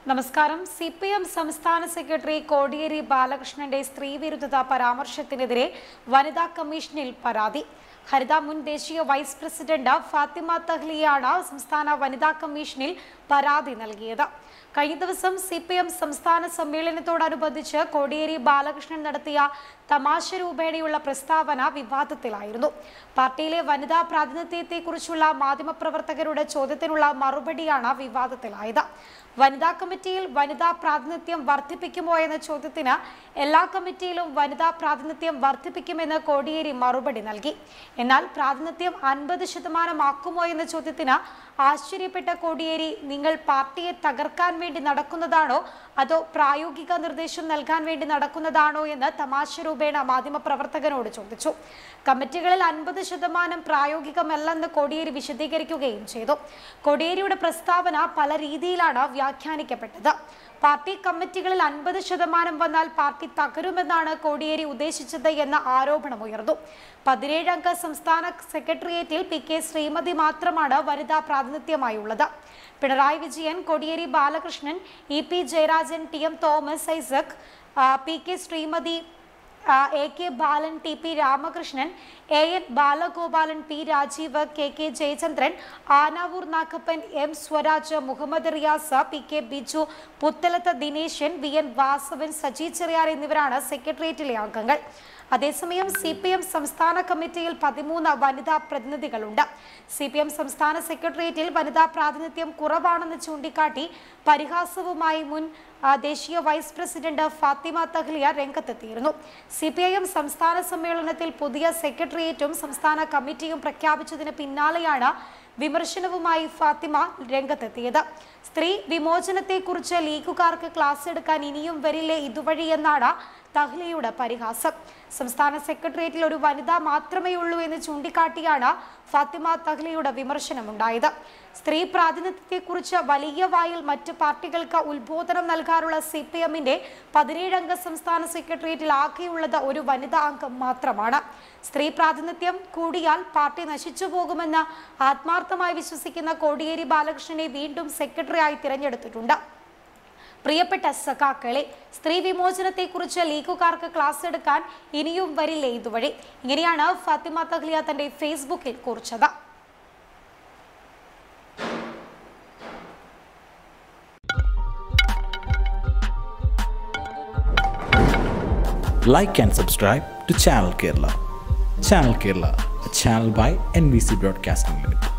നമസ്കാരം C P M സംസ്ഥാന secretary Kodiyeri ബാലകൃഷ്ണന്റെ സ്ത്രീവിരുദ്ധത പരാമർശത്തിനെതിരെ വനിതാ കമ്മീഷനിൽ പരാതി ഹരിത മുൻ ദേശീയ വൈസ് പ്രസിഡന്റ് ഫാത്തിമ തഹ്ലിയാണ് സംസ്ഥാന വനിതാ കമ്മീഷനിൽ പരാതി നൽകിയത് കഴിഞ്ഞ ദിവസം സി പി എം സംസ്ഥാന സമ്മേളനത്തോടനുബന്ധിച്ച് കോടിയേരി ബാലകൃഷ്ണൻ നടത്തിയ തമാശ രൂപേണയുള്ള പ്രസ്താവന വിവാദത്തിലായിരുന്നു പാർട്ടിയിലെ വനിതാ പ്രാതിനിധ്യത്തെക്കുറിച്ചുള്ള മാധ്യമപ്രവർത്തകരുടെ ചോദ്യത്തിനുള്ള മറുപടിയാണ് വിവാദത്തിലായത് വനിതാ കമ്മിറ്റിയിൽ വനിതാ പ്രാതിനിധ്യം വർദ്ധിപ്പിക്കുമോ എന്ന ചോദ്യത്തിന് എല്ലാ കമ്മിറ്റിയിലും വനിതാ പ്രാതിനിധ്യം വർദ്ധിപ്പിക്കുമെന്ന് കോടിയേരി മറുപടി നൽകി എന്നാൽ പ്രാതിനിധ്യം അൻപത് ശതമാനമാക്കുമോ എന്ന ചോദ്യത്തിന് ആശ്ചര്യപ്പെട്ട കോടിയേരി നിങ്ങൾ പാർട്ടിയെ തകർക്കാൻ വേണ്ടി നടക്കുന്നതാണോ അതോ പ്രായോഗിക നിർദ്ദേശം നൽകാൻ വേണ്ടി നടക്കുന്നതാണോ എന്ന് തമാശ രൂപേണ മാധ്യമപ്രവർത്തകനോട് ചോദിച്ചു കമ്മിറ്റികളിൽ അൻപത് ശതമാനം പ്രായോഗികമല്ലെന്ന് കോടിയേരി വിശദീകരിക്കുകയും ചെയ്തു കോടിയേരിയുടെ പ്രസ്താവന പല രീതിയിലാണ് വ്യാഖ്യാനിക്കപ്പെട്ടത് പാർട്ടി കമ്മിറ്റികളിൽ അൻപത് ശതമാനം വന്നാൽ പാർട്ടി തകരുമെന്നാണ് കോടിയേരി ഉദ്ദേശിച്ചത് എന്ന ആരോപണമുയർന്നു പതിനേഴംഗ സംസ്ഥാന സെക്രട്ടേറിയറ്റിൽ പി കെ ശ്രീമതി മാത്രമാണ് വനിതാ പ്രാതിനിധ്യമായുള്ളത് Pinarayi Vijayan Kodiyeri Balakrishnan E P Jayarajan T M Thomas Isaac ആ, പി കെ ശ്രീമതി ആ, A K Balan T P Ramakrishnan A N Balagopalan P Rajeev K K Jayachandran Anavoor Nagappan M Swaraj Muhammad Riyas P K Biju Puthalath Dineshan V N Vasavan Saji Cheriyan എന്നിവരാണ് സെക്രട്ടേറിയറ്റിലെ അംഗങ്ങൾ അതേസമയം സി പി എം സംസ്ഥാന കമ്മിറ്റിയിൽ പതിമൂന്ന് വനിതാ പ്രതിനിധികളുണ്ട് സി പി എം സംസ്ഥാന സെക്രട്ടേറിയറ്റിൽ വനിതാ പ്രാതിനിധ്യം കുറവാണെന്ന് ചൂണ്ടിക്കാട്ടി പരിഹാസവുമായി മുൻ ആ, ദേശീയ വൈസ് പ്രസിഡന്റ് ഫാത്തിമ തഹ്ലിയ രംഗത്തെത്തിയിരുന്നു സി പി ഐ എം സംസ്ഥാന സമ്മേളനത്തിൽ പുതിയ സെക്രട്ടേറിയറ്റും സംസ്ഥാന കമ്മിറ്റിയും പ്രഖ്യാപിച്ചതിന് പിന്നാലെയാണ് വിമർശനവുമായി ഫാത്തിമ രംഗത്തെത്തിയത് സ്ത്രീ വിമോചനത്തെക്കുറിച്ച് ലീഗുകാർക്ക് ക്ലാസ് എടുക്കാൻ ഇനിയും വരില്ലേ ഇതുവഴി എന്നാണ് തഹ്ലിയുടെ പരിഹാസം സംസ്ഥാന സെക്രട്ടേറിയറ്റിൽ ഒരു വനിത മാത്രമേ ഉള്ളൂ എന്ന് ചൂണ്ടിക്കാട്ടിയാണ് ഫാത്തിമ തഹ്ലിയുടെ വിമർശനമുണ്ടായത് സ്ത്രീ പ്രാതിനിധ്യത്തെക്കുറിച്ച് വലിയ വായിൽ മറ്റ് പാർട്ടികൾക്ക് ഉത്ബോധനം നൽകാറുള്ള സി പി എമ്മിന്റെ പതിനേഴംഗ സംസ്ഥാന സെക്രട്ടേറിയറ്റിൽ ആകെയുള്ളത് ഒരു വനിതാ അംഗം മാത്രമാണ് സ്ത്രീ പ്രാതിനിധ്യം കൂടിയാൽ പാർട്ടി നശിച്ചു പോകുമെന്ന് ആത്മാർത്ഥമായി വിശ്വസിക്കുന്ന കോടിയേരി ബാലകൃഷ്ണനെ വീണ്ടും സെക്രട്ടറിയായി തിരഞ്ഞെടുത്തിട്ടുണ്ട് പ്രിയപ്പെട്ട സഖാക്കളെ സ്ത്രീ വിമോചനത്തെക്കുറിച്ച് ലീഗുകാർക്ക് ക്ലാസ് എടുക്കാൻ ഇനിയും വരില്ലേ ഇതുവഴി ഇങ്ങനെയാണ് ഫാത്തിമ തഹ്ലിയ തന്റെ ഫേസ്ബുക്കിൽ കുറിച്ചത് like and subscribe to Channel Kerala. Channel Kerala, a channel by NBC Broadcasting Limited.